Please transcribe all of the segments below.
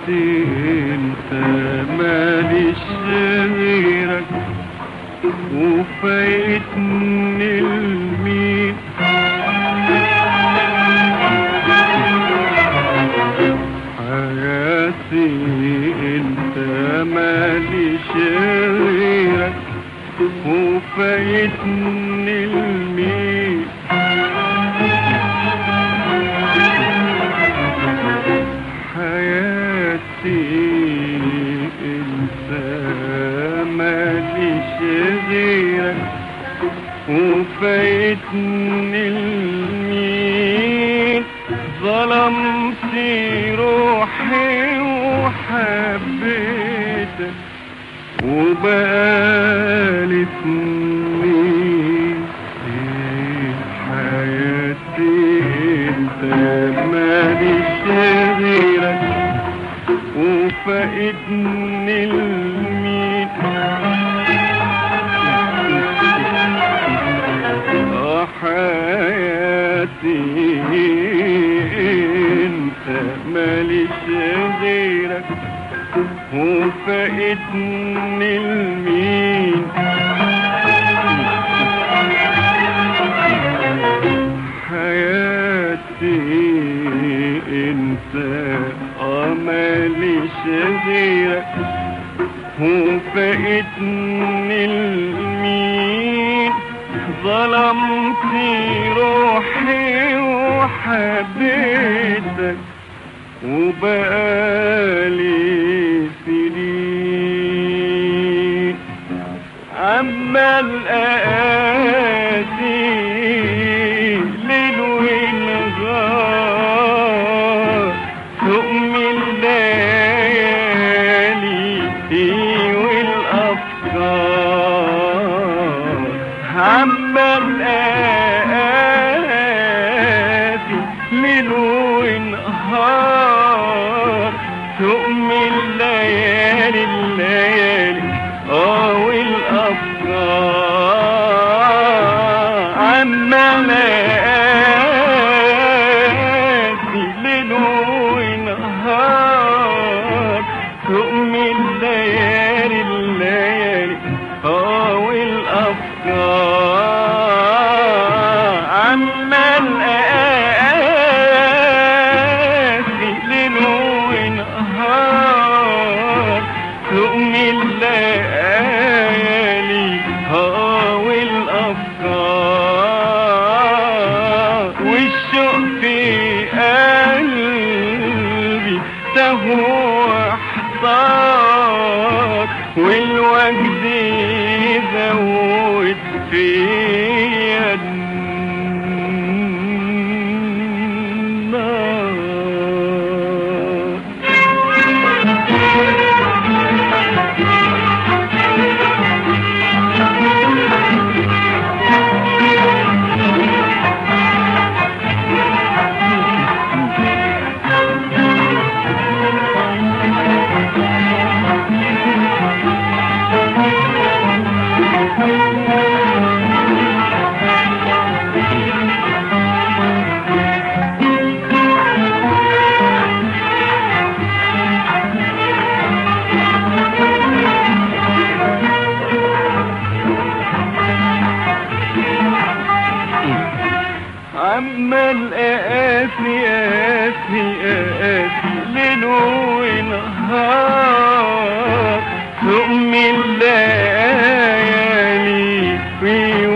حياتي انت ماليش غيرك وفايتني المين حياتي انت ماليش غيرك وفايتني المين حياتي انت ماليش غيرك وفايتني المين ظلمت روحي وحبيتك وبقالي سنين حياتي انت ماليش غيرك وفايتني المين آه حياتي انت ماليش غيرك وفايتني المين حياتي انت ماليش غيرك وفايتني المين ظلمت روحي وحبيتك وبقالي سنين عمال اقاسي ليل ونهار تقم الليالي والافكار عمال اقاسي ليل ونهار تقم الليالي الليالي اه والافكار عمال اقاسي ليل ونهار تقم الليالي الليالي اه والافكار عمال اقاسي ليل ونهار تقم الليالي اه والافكار والشوق في قلبي تهوى احتار والوجد يزود فيا النار عمال اقاسي اقاسي اقاسي ليل ونهار تقم الليالي في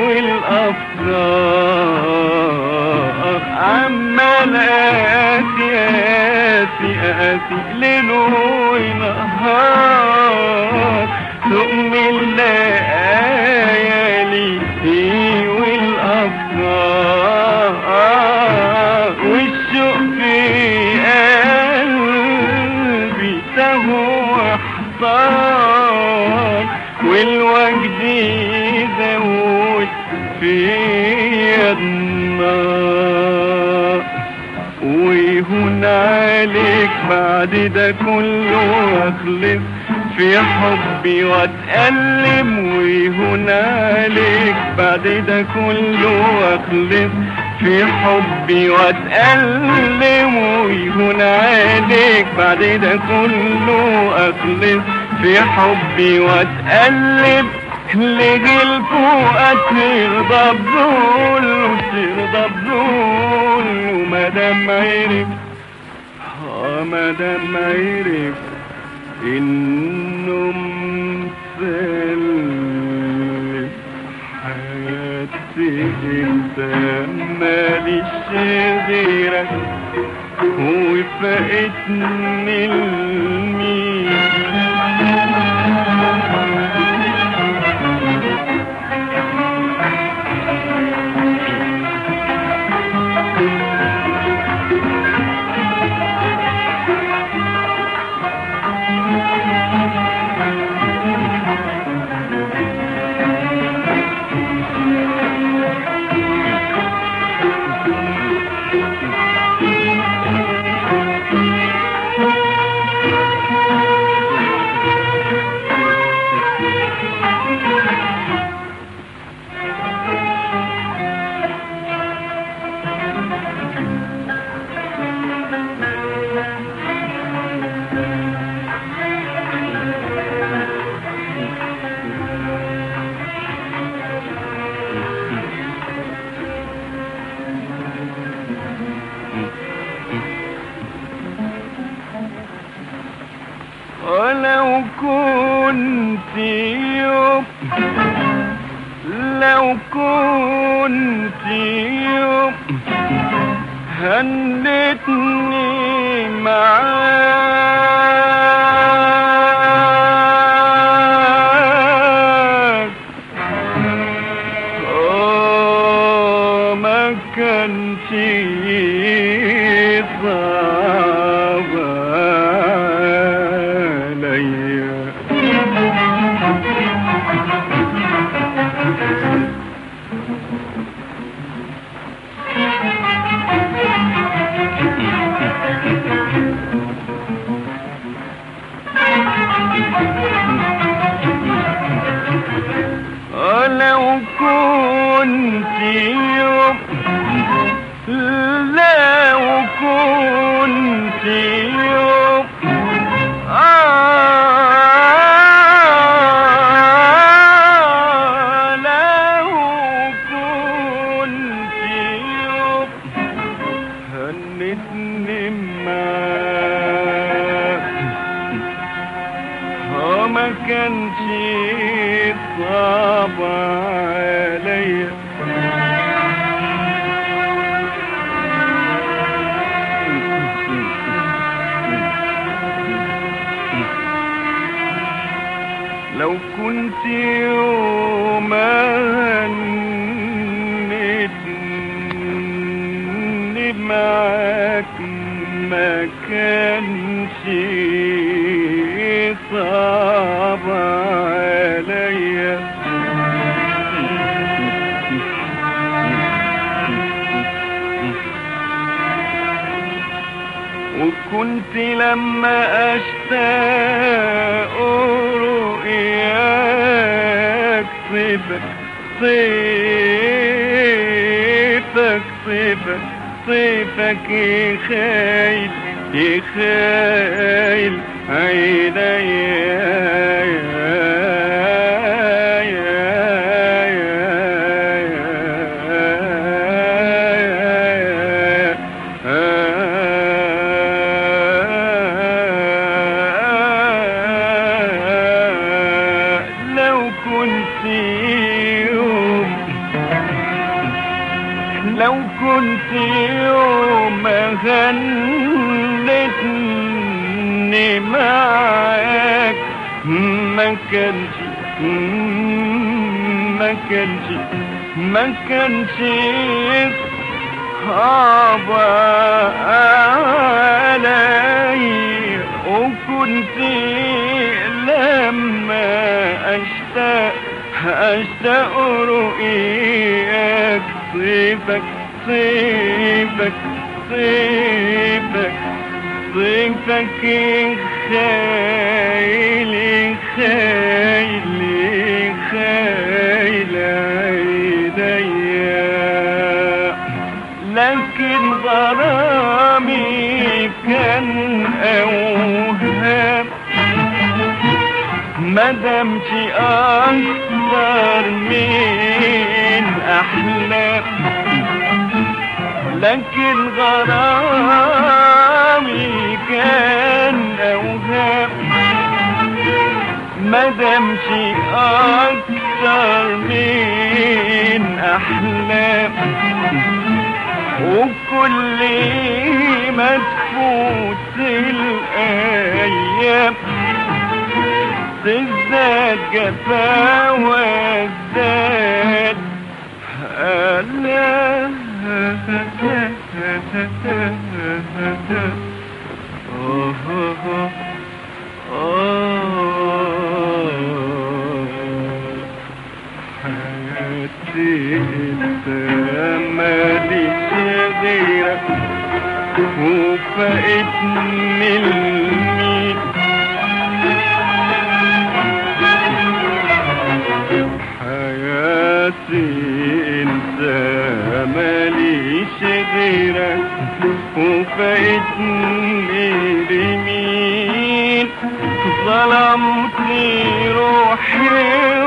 والافكار عمال اقاسي اقاسي اقاسي ليل ونهار تقم الليالي في والافكار والشوق في قلبي تهوى احتار والوجد يزود فيا النار ويهون عليك بعد ده كله واخلف في حبي واتألم ويهون عليك بعد ده كله واخلف في حبي واتألم ويهون عليك بعد ده كله اخلص في حبي واتقلب لجي الفوقة ترضى بذول ترضى بذول ومادام عرف اه مادام عرف انه مسلف حياتي انت ماليش غيرك وفقتني المين ولو كنت يوم لو كنت يوم هنتني معاك آه ما كانش صعب عليا لو كنت يوم لو كنت يوم آه لو كنت يوم هنتني معاك هو ما كانش صعب عليا لو كنت يوم هنتني معاك ما كانش صعب عليا وكنت لما اشتاق رؤياك صيفك صيفك صيفك صيفك يخيل يخيل لو كنت يوم لو كنت يوم غنتني معاك ما كانش ما كانش ما كانش صعب علي وكنت لما اشتاق اشتاق رؤياك صيفك صيفك صيفك صيفك خيل خيل خيل عيديا مدامش أكثر من أحلام لكن غرامي كان أوهام مدامش أكثر من أحلام وكل ما تفوت الأيام تزداد جفا وازداد ألام حياتي انت ماليش غيرك وفقتني المين حياتي انت ماليش غيرك وفقتني لمين ظلمتني روحي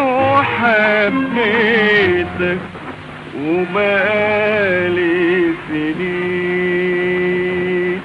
وحبيتك وبقالي سنين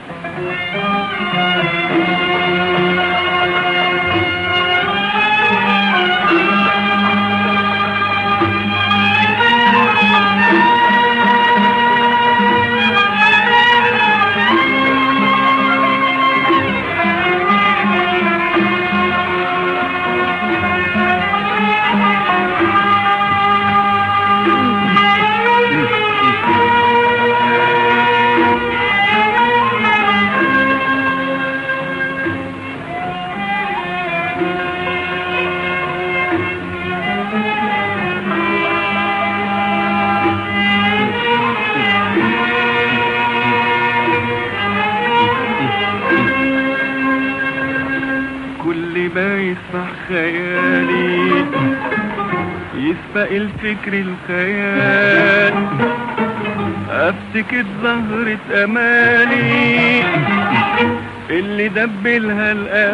كل ما يسمع خيالي يسبق الفكر الخيال افتكر زهرة امالي اللي دبلها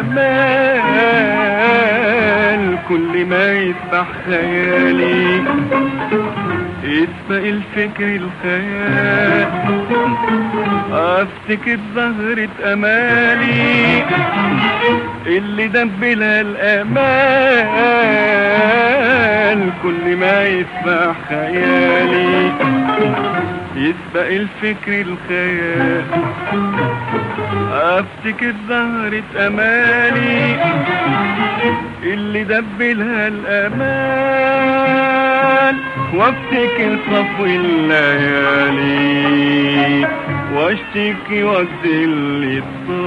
الامال كل ما يسبح خيالي يسبق الفكر الخيال افتكر زهرة امالي اللي دبلها الامال كل ما يسبح خيالي يسبق الفكر الخيال افتكر زهرة امالي اللي دبلها الامال وافتكر صفو الليالي واشتكي وقت اللي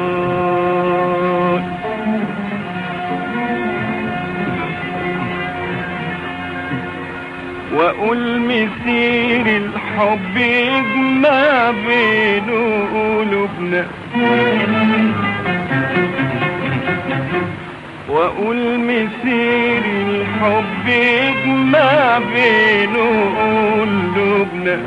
طال واقول مسير الحب يجمع بين قلوبنا واقول مسير الحب يجمع بين قلوبنا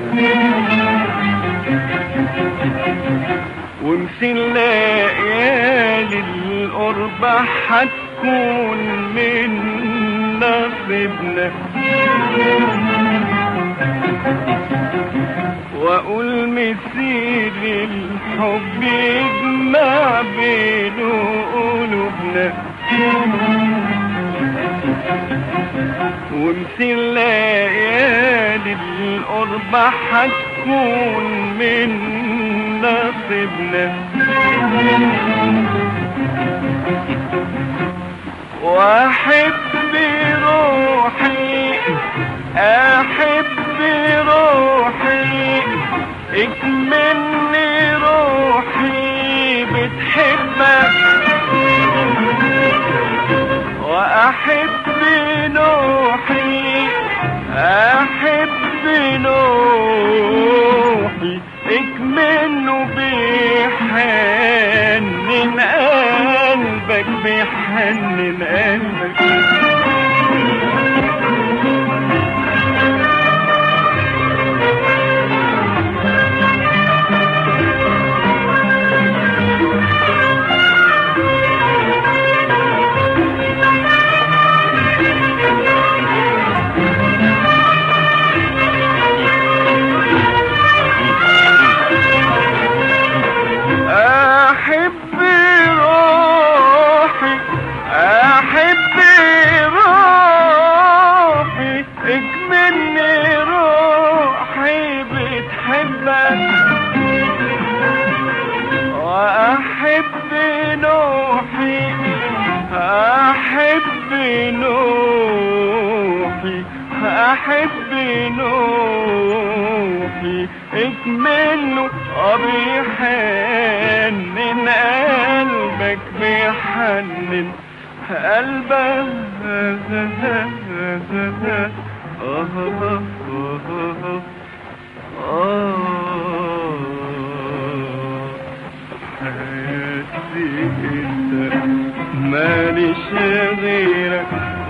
ومثل ليالي القرب هتكون من نصيبنا واقول مسير الحب يجمع بين قلوبنا ومثل ليالي القرب هتكون من نصيبنا واحب روحي احب روحي اكملني روحي بتحبك واحب نوحي احب نوحي اكمله بيحنن قلبك بيحنن قلبك نوحي أحب نوحي أحب نوحي اكمله بيحنن قلبك بيحنن قلبك حياتي انت ماليش غيرك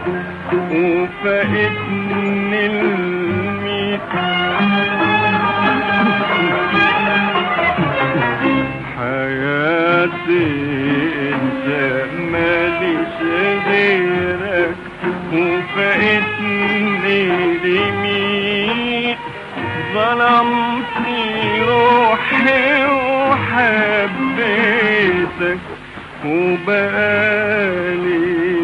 وفقدني الميت حياتي انت ماليش غيرك وفقدني لمين ظلمتني روحي وحبيتك وبقالي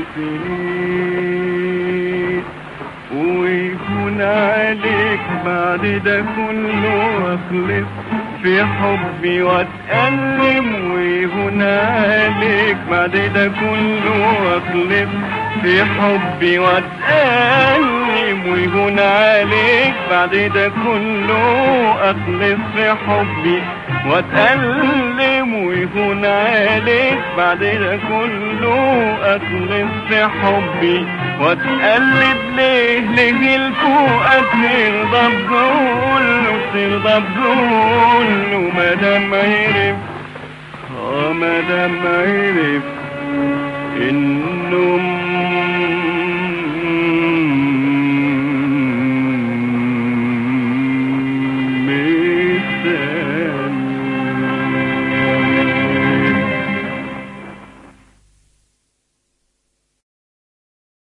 سنين ويكون عليك بعد ده كله اخلص في حبي واتألم ويهون عليك بعد ده كله اخلص في حبي واتألم ويهون عليك بعد ده كله اخلص في حبي واتألم ويهون عليك بعد ده كله اخلص في حبي واتقلب ليه ليه الفوقك ترضى بقوله ترضى بقوله مادام عرف اه مادام عرف ان